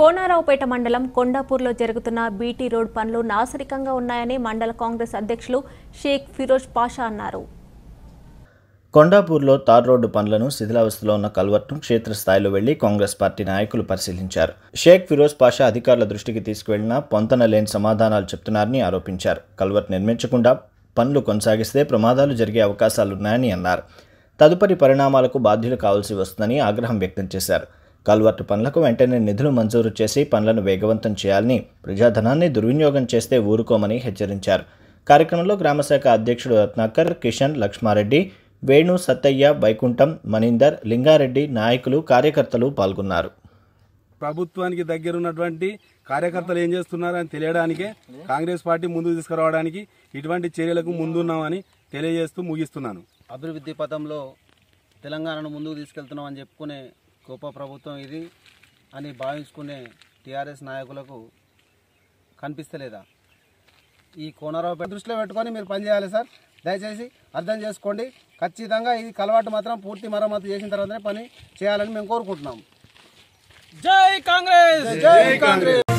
కోనారావుపేట మండలం కొండాపూర్లో జరుగుతున్న BT road పనులు నాసరికంగా ఉన్నాయని మండల కాంగ్రెస్ అధ్యక్షులు షేక్ ఫిరోజ్ పాషా అన్నారు కొండాపూర్లో తార్ రోడ్డు పనులను శిథిలావస్థలో ఉన్న కల్వర్ట్ను క్షేత్రస్థాయిలో వెళ్లి కాంగ్రెస్ పార్టీ నాయకులు పరిశీలించారు షేక్ ఫిరోజ్ పాషా అధికారుల దృష్టికి తీసుకువెళ్లినా పొంతన లేని సమాధానాలు చెప్తున్నారని ఆరోపించారు కల్వర్ట్ నిర్మించకుండా పనులు కొనసాగిస్తే ప్రమాదాలు జరిగే అవకాశాలున్నాయని అన్నారు తదుపరి పరిణామాలకు బాధ్యులు కావాల్సి వస్తుందని ఆగ్రహం వ్యక్తం చేశారు కల్వర్టు పనులకు వెంటనే నిధులు మంజూరు చేసి పనులను వేగవంతం చేయాలని ప్రజాధనాన్ని దుర్వినియోగం చేస్తే ఊరుకోమని హెచ్చరించారు కార్యక్రమంలో గ్రామశాఖ అధ్యక్షుడు రత్నాకర్ కిషన్ లక్ష్మారెడ్డి వేణు సత్తయ్య వైకుంఠం మణీందర్ లింగారెడ్డి నాయకులు కార్యకర్తలు పాల్గొన్నారు ప్రభుత్వానికి దగ్గర ఉన్నటువంటి కార్యకర్తలు ఏం చేస్తున్నారని తెలియడానికే కాంగ్రెస్ పార్టీ ముందుకు తీసుకురావడానికి ఇటువంటి చర్యలకు ముందున్నామని తెలియజేస్తూ ముగిస్తున్నాను అభివృద్ధి పథంలో తెలంగాణను ముందుకు తీసుకెళ్తున్నామని చెప్పుకునే గొప్ప ప్రభుత్వం ఇది అని భావించుకునే టీఆర్ఎస్ నాయకులకు కనిపిస్తలేదా ఈ కోనరావు దృష్టిలో పెట్టుకొని మీరు పనిచేయాలి సార్ దయచేసి అర్థం చేసుకోండి ఖచ్చితంగా ఇది కలవాటు మాత్రం పూర్తి మరమ్మతు చేసిన తర్వాతనే పని చేయాలని మేము కోరుకుంటున్నాం జై కాంగ్రెస్ జై కాంగ్రెస్